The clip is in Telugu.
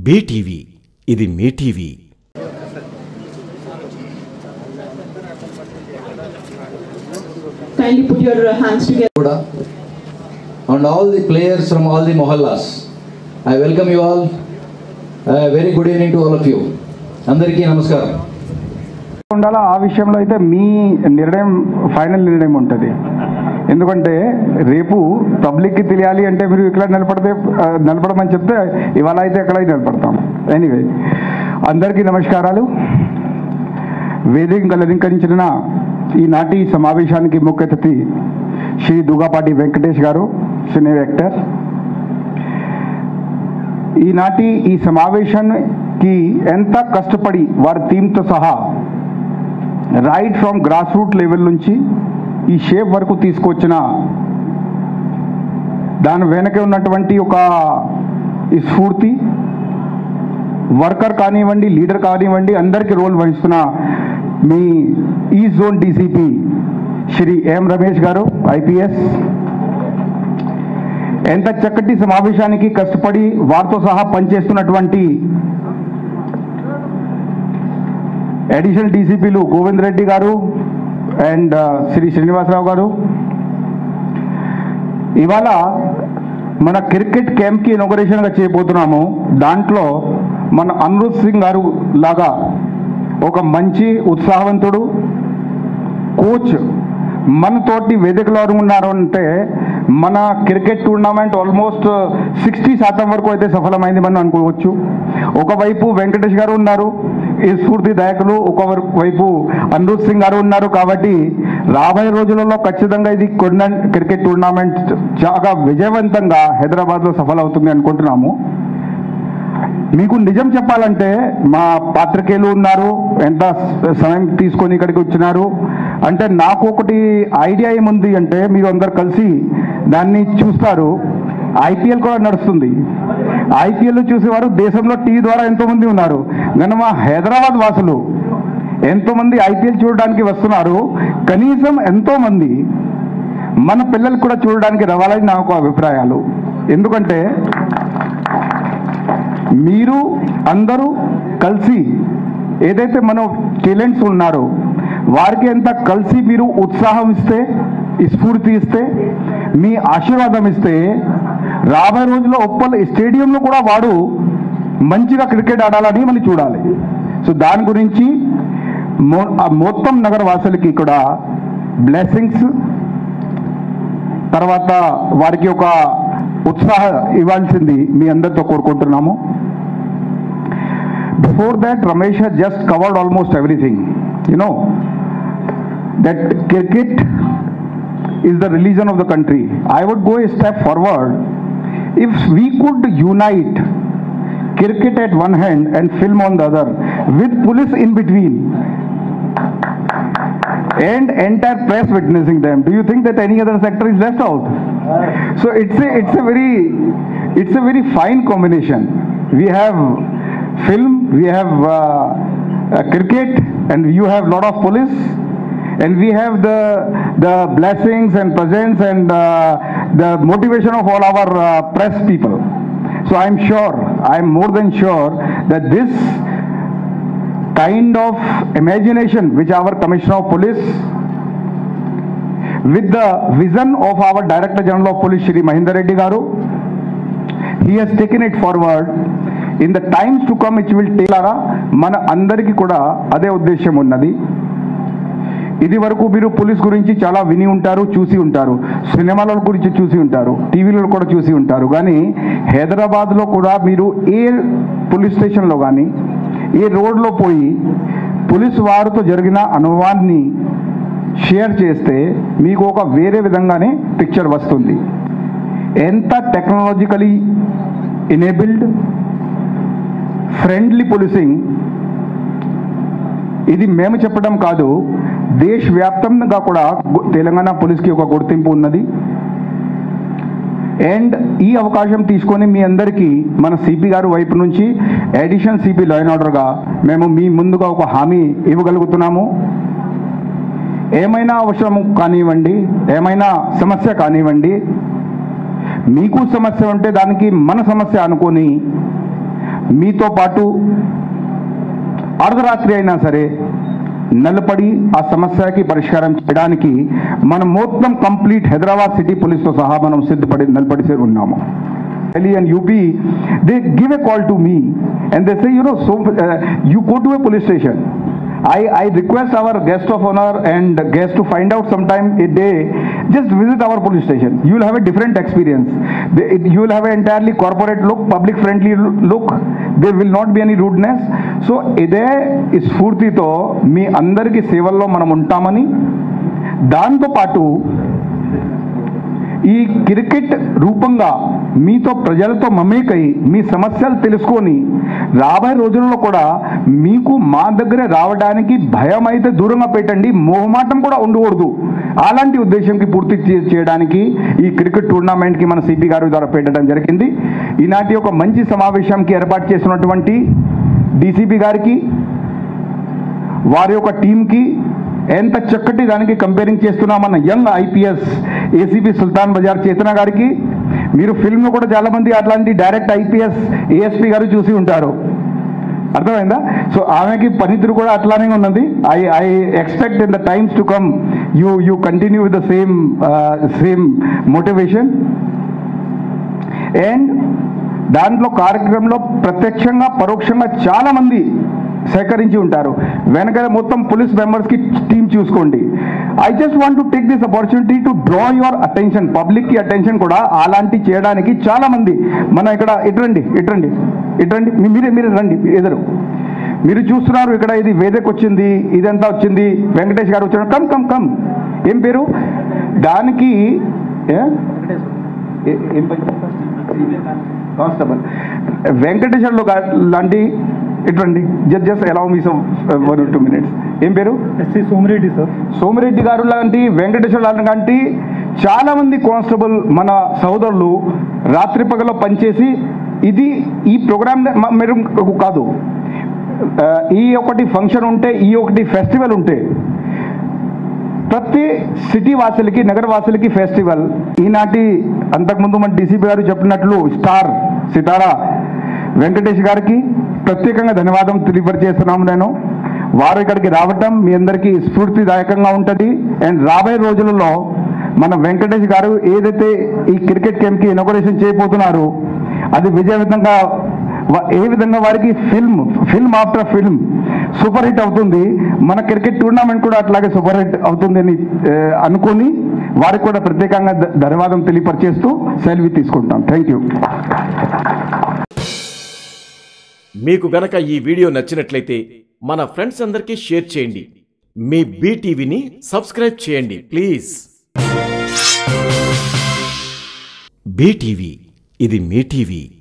బీటీవీ ఇది మీ TV Kindly put your uh, hands together. Kuda, and all the players from all the mohallas. I welcome you all. A very good evening to all of you. అందరికీ నమస్కారం ఉండాలా ఆ విషయంలో అయితే మీ నిర్ణయం ఫైనల్ నిర్ణయం ఉంటుంది ఎందుకంటే రేపు పబ్లిక్కి తెలియాలి అంటే మీరు ఇక్కడ నిలబడితే ఆ, నిలబడమని చెప్తే ఇవాళ అయితే ఎక్కడ నిలబడతాం ఎనీవే అందరికీ నమస్కారాలు వేదిక అలంకరించిన ఈనాటి సమావేశానికి ముఖ్య అతిథి శ్రీ దుగాపాటి వెంకటేష్ గారు సినీ యాక్టర్ ఈనాటి ఈ సమావేశానికి ఎంత కష్టపడి వారి టీంతో సహా right from grass root level నుంచి ఈ షేప్ వరకు తీసుకొచ్చిన దాని వెనక ఉన్నటువంటి ఒక ఈ స్ఫూర్తి వర్కర్ కానివ్వండి లీడర్ కానివ్వండి అందరికీ రోల్ వహిస్తున్న మీ ఈ zone DCP Shri M Ramesh గారు ఐపీఎస్ ఎంత చక్కటి సమావేశానికి కష్టపడి వారితో సహా పనిచేస్తున్నటువంటి అడిషనల్ డీసీపీలు గోవింద్ రెడ్డి గారు అండ్ శ్రీ శ్రీనివాసరావు గారు ఇవాళ మన క్రికెట్ క్యాంప్కి ఇనాగరేషన్గా చేయబోతున్నాము దాంట్లో మన అనిరుద్ సింగ్ గారు లాగా ఒక మంచి ఉత్సాహవంతుడు కోచ్ మనతోటి వేదికలో ఎవరు ఉన్నారు అంటే మన క్రికెట్ టోర్నమెంట్ ఆల్మోస్ట్ సిక్స్టీ శాతం వరకు అయితే సఫలమైంది మనం అనుకోవచ్చు ఒకవైపు వెంకటేష్ గారు ఉన్నారు ఈ స్ఫూర్తి దాయకులు ఒక వైపు అనిరుద్ సింగ్ గారు ఉన్నారు కాబట్టి రాబోయే రోజులలో ఖచ్చితంగా ఇది కొన్న క్రికెట్ టోర్నమెంట్ చాలా విజయవంతంగా హైదరాబాద్లో సఫలవుతుంది అనుకుంటున్నాము మీకు నిజం చెప్పాలంటే మా పాత్రికేయులు ఉన్నారు ఎంత సమయం తీసుకొని ఇక్కడికి వచ్చినారు అంటే నాకు ఒకటి ఐడియా ఏముంది అంటే మీరు అందరు కలిసి దాన్ని చూస్తారు ఐపీఎల్ కూడా నడుస్తుంది ఐపీఎల్ చూసేవారు దేశంలో టీవీ ద్వారా ఎంతోమంది ఉన్నారు కానీ మా హైదరాబాద్ వాసులు ఎంతోమంది ఐపీఎల్ చూడడానికి వస్తున్నారు కనీసం ఎంతోమంది మన పిల్లలు కూడా చూడడానికి రావాలని నాకు అభిప్రాయాలు ఎందుకంటే మీరు అందరూ కలిసి ఏదైతే మన టాలెంట్స్ ఉన్నారో వారికి ఎంత కలిసి మీరు ఉత్సాహం ఇస్తే ఈ స్ఫూర్తి ఇస్తే మీ ఆశీర్వాదం ఇస్తే రాబోయే రోజుల్లో ఉప్పల్ స్టేడియంలో కూడా వాడు మంచిగా క్రికెట్ ఆడాలని మనం చూడాలి సో దాని గురించి మొ- ఆ మొత్తం నగర వాసులకి కూడా బ్లెస్సింగ్స్ తర్వాత వారికి ఒక ఉత్సాహ ఇవ్వాల్సింది మీ అందరితో కోరుకుంటున్నాము before that Ramesh has just covered almost everything you know that cricket is the religion of the country. I would go a step forward. If we could unite cricket at one hand and film on the other, with police in between, and entire press witnessing them, do you think that any other sector is left out? So it's a it's a very it's a very fine combination. We have film, we have uh, uh, cricket, and you have lot of police and we have the the blessings and presence and uh, the motivation of all our uh, press people so i'm sure i'm more than sure that this kind of imagination which our commissioner of police with the vision of our director general of police shri mahinda reddy garu he has taken it forward in the times to come which will take మన అందరికీ కూడా అదే ఉద్దేశం ఉన్నది ఇది వరకు మీరు పోలీస్ గురించి చాలా విని ఉంటారు చూసి ఉంటారు సినిమాల గురించి చూసి ఉంటారు టీవీలో కూడా చూసి ఉంటారు కానీ హైదరాబాద్లో కూడా మీరు ఏ పోలీస్ స్టేషన్లో కానీ ఏ రోడ్లో పోయి పోలీస్ వారితో జరిగిన అనుభవాన్ని షేర్ చేస్తే మీకు ఒక వేరే విధంగానే పిక్చర్ వస్తుంది ఎంత టెక్నాలజికలీ ఎనేబుల్డ్ ఫ్రెండ్లీ పోలీసింగ్ ఇది మేము చెప్పడం కాదు దేశవ్యాప్తంగా కూడా గు- తెలంగాణ పోలీస్కి ఒక గుర్తింపు ఉన్నది అండ్ ఈ అవకాశం తీసుకొని మీ అందరికీ మన సిపి గారు వైపు నుంచి అడిషనల్ సిపి లా అండ్ ఆర్డర్గా మేము మీ ముందుగా ఒక హామీ ఇవ్వగలుగుతున్నాము ఏమైనా అవసరం కానివ్వండి ఏమైనా సమస్య కానివ్వండి మీకు సమస్య ఉంటే దానికి మన సమస్య అనుకొని మీతో పాటు అర్ధరాత్రి అయినా సరే నిలబడి ఆ సమస్యకి పరిష్కారం చేయడానికి మనం మొత్తం కంప్లీట్ హైదరాబాద్ సిటీ పోలీస్తో సహా మనం సిద్ధపడి నిలబడి ఉన్నాము Delhi and UP, they give a call to me and they say, you know, so uh, you go to a police station. I, I request our guest of honor and guest to find out sometime a day, just visit our police station. You will have a different experience. The- it- You will have an entirely corporate look, public friendly look. There will not be any rudeness. So ఇదే ఈ స్ఫూర్తితో మీ అందరికీ సేవల్లో మనం ఉంటామని దాంతో పాటు ఈ క్రికెట్ రూపంగా మీతో ప్రజలతో మమేకై మీ సమస్యలు తెలుసుకొని రాబోయే రోజుల్లో కూడా మీకు మా దగ్గర రావడానికి భయం అయితే దూరంగా పెట్టండి మొహమాటం కూడా ఉండకూడదు అలాంటి ఉద్దేశంకి పూర్తి చే- చేయడానికి ఈ క్రికెట్ టోర్నమెంట్కి మన సిపి గారి ద్వారా పెట్టడం జరిగింది ఈనాటి ఒక మంచి సమావేశానికి ఏర్పాటు చేసినటువంటి డీసీపీ గారికి వారి యొక్క టీంకి ఎంత చక్కటి దానికి కంపేరింగ్ చేస్తున్నామన్న young IPS ACP Sultan Bazar Chetana గారికి మీరు ఫిల్మ్లో కూడా చాలా మంది అట్లాంటి డైరెక్ట్ ఐపీఎస్ ఏఎస్పీ గారు చూసి ఉంటారు అర్థమైందా సో ఆమెకి పనితీరు కూడా అట్లానే ఉన్నది I I expect in the times to come you you continue with the same same motivation and దాంట్లో కార్యక్రమంలో ప్రత్యక్షంగా పరోక్షంగా చాలా మంది సేకరించి ఉంటారు వెనక మొత్తం పోలీస్ మెంబర్స్కి టీం చూసుకోండి I just want to take this opportunity to draw your attention పబ్లిక్కి అటెన్షన్ కూడా అలాంటి చేయడానికి చాలా మంది మన ఇక్కడ ఇటరండి ఇటరండి ఇటరండి మీ- మీరే మీరే రండి ఎదురు మీరు చూస్తున్నారు ఇక్కడ ఇది వేదక్ వచ్చింది ఇదంతా వచ్చింది వెంకటేష్ గారు వచ్చారు కమ్ కమ్ కమ్ ఏం పేరు దానికి ఏ? ఏ- ఏం పని కానిస్టేబుల్ వెంకటేశ్వర్లు గా- లాంటి ఇటువంటి జస్ట్ జస్ట్ ఎలా మీ వన్ టూ మినిట్స్ ఏం పేరు ఎస్సీ సోమిరెడ్డి సార్ సోమిరెడ్డి గారు లాంటి వెంకటేశ్వర లాంటి చాలా మంది కానిస్టేబుల్ మన సోదరులు రాత్రి పగలో పనిచేసి ఇది ఈ ప్రోగ్రామ్ మీరు కాదు ఆ, ఈ ఒకటి ఫంక్షన్ ఉంటే ఈ ఒకటి ఫెస్టివల్ ఉంటే ప్రతి సిటీ వాసులకి నగర వాసులకి ఫెస్టివల్ ఈనాటి అంతకుముందు మన డీసీపీ గారు చెప్పినట్లు స్టార్ సితారా వెంకటేష్ గారికి ప్రత్యేకంగా ధన్యవాదం తెలియపరిచేస్తున్నాము నేను వారు ఇక్కడికి రావటం మీ అందరికీ స్ఫూర్తిదాయకంగా ఉంటుంది అండ్ రాబోయే రోజులలో మన వెంకటేష్ గారు ఏదైతే ఈ క్రికెట్ గేమ్కి ఇనాగరేషన్ చేయబోతున్నారు అది విజయవంతంగా వా- ఏ విధంగా వారికి film film after film super hit అవుతుంది మన క్రికెట్ టోర్నమెంట్ కూడా అట్లాగే సూపర్ హిట్ అవుతుంది అని ఏ, అనుకొని వారికి కూడా ప్రత్యేకంగా ధ- ధన్యవాదం తెలియపరిచేస్తూ సెల్వి తీసుకుంటాం థ్యాంక్ యూ మీకు గనక ఈ వీడియో నచ్చినట్లయితే మన ఫ్రెండ్స్ అందరికీ షేర్ చేయండి మీ బీటీవీని సబ్స్క్రైబ్ చేయండి ప్లీజ్ బీటీవీ ఇది మీ టీవీ